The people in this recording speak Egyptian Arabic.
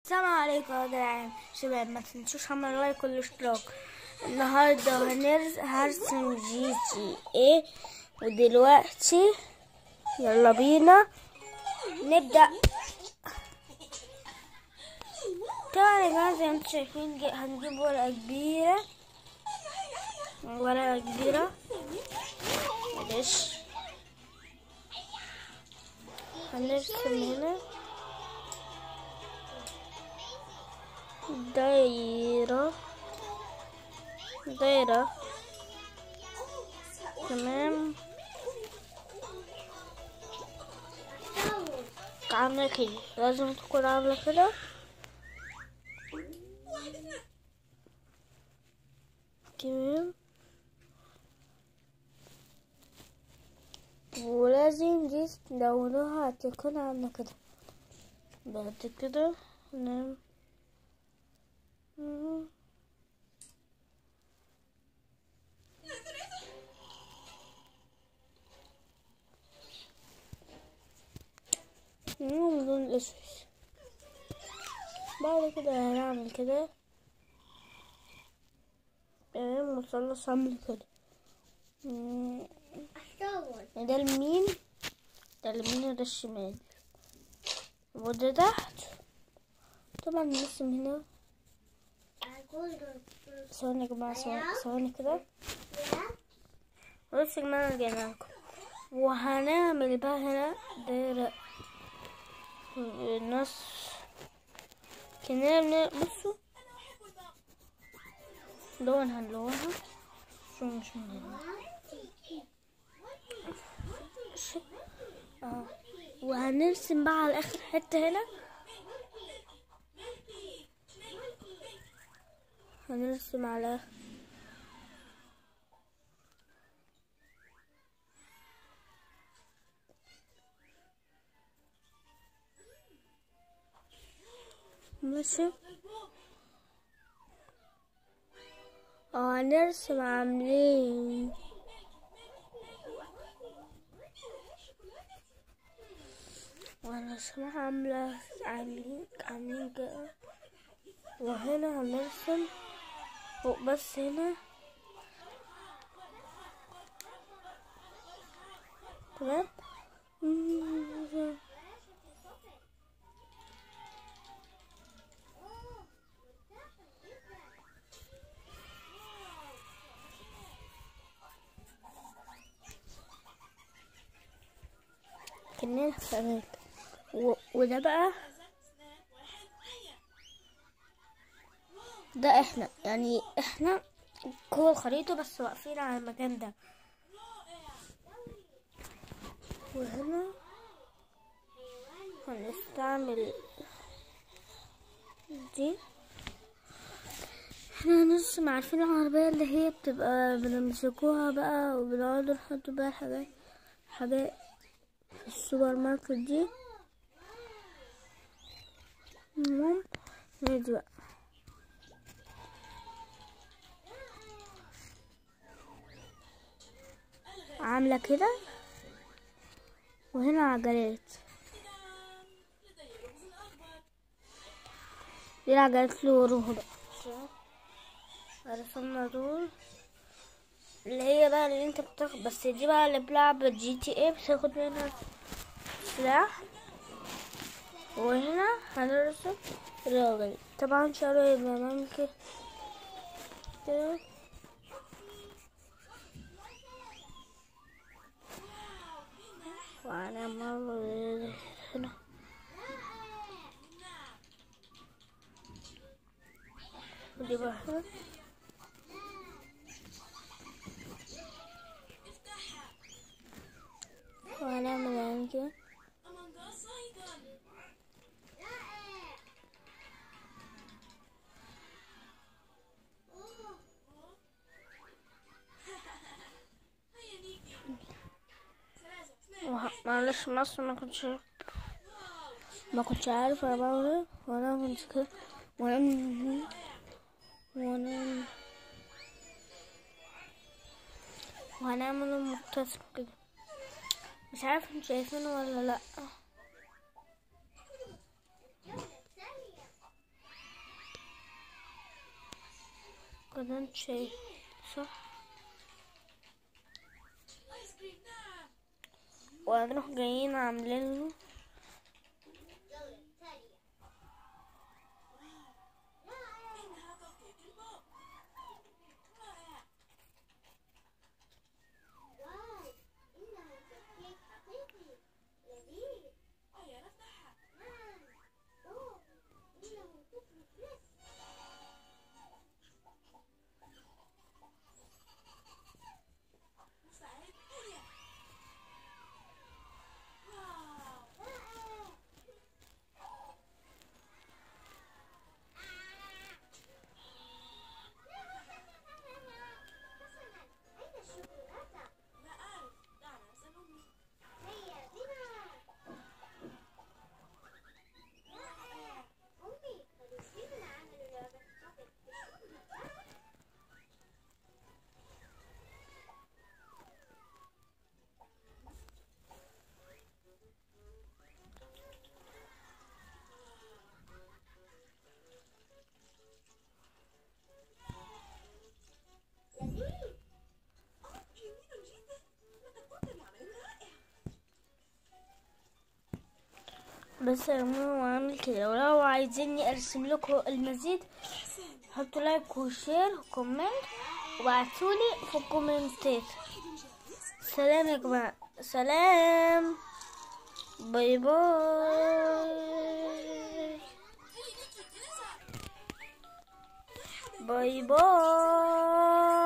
السلام عليكم يا جدعان شباب ما تنسوش عمل لايك والاشتراك النهارده هنرس هرسم جي تي ايه ودلوقتي يلا بينا نبدأ طبعا يا جماعة زي ما انتم شايفين جي- هنجيب ورقة كبيرة ورقة كبيرة معلش هنرسم هنا دايرة دايرة تمام عاملة كده لازم تكون عاملة كده تمام ولازم دي لونها تكون عاملة كده بعد كده نعمل مم. مم، اللون الأسود بعد كده هنعمل كده تمام مثلث عامل كده مم، ده اليمين ده اليمين وده الشمال وده تحت طبعا نرسم هنا ثواني يا جماعة ثواني- ثواني كده بص يا جماعة رجعنا لكم وهنعمل بقى هنا دايرة نص كنا بن- بصوا لون هنلونها شو مش من اه وهنرسم بقى على اخر حتة هنا هنرسم على ماشي اه هنرسم عاملين وهنرسم عاملة عاملين عاملين كده وهنا هنرسم فوق بس هنا تمام كنا تمام و- وده بقى ده احنا يعني احنا جوه الخريطة بس واقفين على المكان ده وهنا هنستعمل دي احنا هنرسم عارفين العربية اللي هي بتبقى بنمسكوها بقى وبنقعد نحط بقى حاجات حاجات في السوبر ماركت دي المهم هي دي بقى عاملة كده وهنا عجلات دي العجلات اللي وروها بقى رسمنا دول اللي هي بقى اللي انت بتاخد بس دي بقى اللي بلعب جي تي ايه بتاخد منها سلاح وهنا هنرسم الراجل طبعا شعره يبقى ممكن كده وهنعمل هنا ودي بقى هنا وهنعمل يعني كده وه- معلش مصر ما كنتش ما كنتش عارف انا بعمل ايه وانا كنت كده وانا وانا وهنعمل مختصر كده مش عارف انتوا شايفينه ولا لا كده انت شايف صح وهنروح جايين عاملين له واو إنه كيك حقيقي لذيذ نعم أوه إنه طفل فريش رائع حسنا أين الشوكولاتة؟ هيا بنا رائع أمي قد وصلنا عمل لعبة قبل بالشوكولاتة لذيذ بس يا جماعة وعامل كده ولو عايزيني ارسم لكم المزيد حطوا لايك وشير وكومنت وبعتولي في الكومنتات سلام يا جماعة سلام باي باي باي باي